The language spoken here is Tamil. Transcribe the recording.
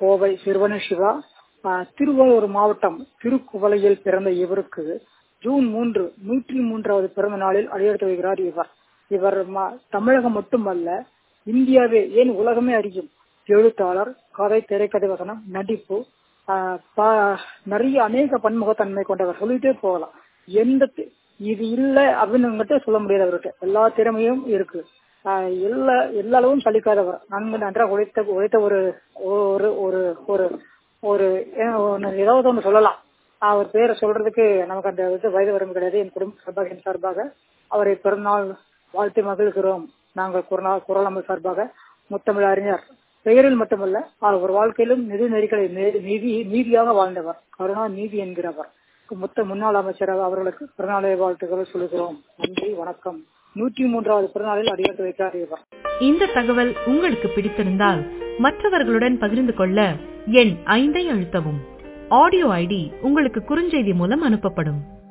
கோவை சிறுவன சிவா ஆஹ் திருவாரூர் மாவட்டம் திருக்குவளையில் பிறந்த இவருக்கு ஜூன் மூன்று நூற்றி மூன்றாவது பிறந்த நாளில் அடியெடுத்து வைக்கிறார் இவர் இவர் ம- தமிழகம் மட்டுமல்ல இந்தியாவே ஏன் உலகமே அறியும் எழுத்தாளர் கதை திரைக்கதை வசனம் நடிப்பு ஆஹ் ப- நிறைய அநேக பன்முகத்தன்மை கொண்டவர் சொல்லிட்டே போகலாம் எந்த தி- இது இல்ல அப்படின்னு மட்டும் சொல்ல முடியாது அவர்கிட்ட எல்லா திறமையும் இருக்கு ஆஹ் எல்லா எல்லா அளவும் சலிக்காதவர் நன்கு நன்றாக உழைத்த உழைத்த ஒரு ஒரு ஒரு ஒரு ஒரு ஏ- ஒண்ணு- ஏதாவது ஒன்று சொல்லலாம் அவர் பேரை சொல்றதுக்கு நமக்கு அந்த இது வயது வரம்பு கிடையாது என் குடும்ப சார்பாக என் சார்பாக அவரை பிறந்தநாள் வாழ்த்து மகிழ்கிறோம் நாங்கள் குரல் குரல் அமைப்பு சார்பாக முத்தமிழ் அறிஞர் பெயரில் மட்டுமல்ல அவர் ஒரு வாழ்க்கையிலும் நிதி நெறிகளை நே- நீதி நீதியாக வாழ்ந்தவர் கருணா நீதி என்கிறவர் முத்த முன்னாள் அமைச்சர் அவர்களுக்கு பிறநாளை வாழ்த்துக்களை சொல்லுகிறோம் நன்றி வணக்கம் நூற்றி மூன்றாவது பிறநாளில் அடியெடுத்து வைக்கிறார் இவர் இந்த தகவல் உங்களுக்கு பிடித்திருந்தால் மற்றவர்களுடன் பகிர்ந்து கொள்ள எண் ஐந்தை அழுத்தவும் ஆடியோ ஐடி உங்களுக்கு குறுஞ்செய்தி மூலம் அனுப்பப்படும்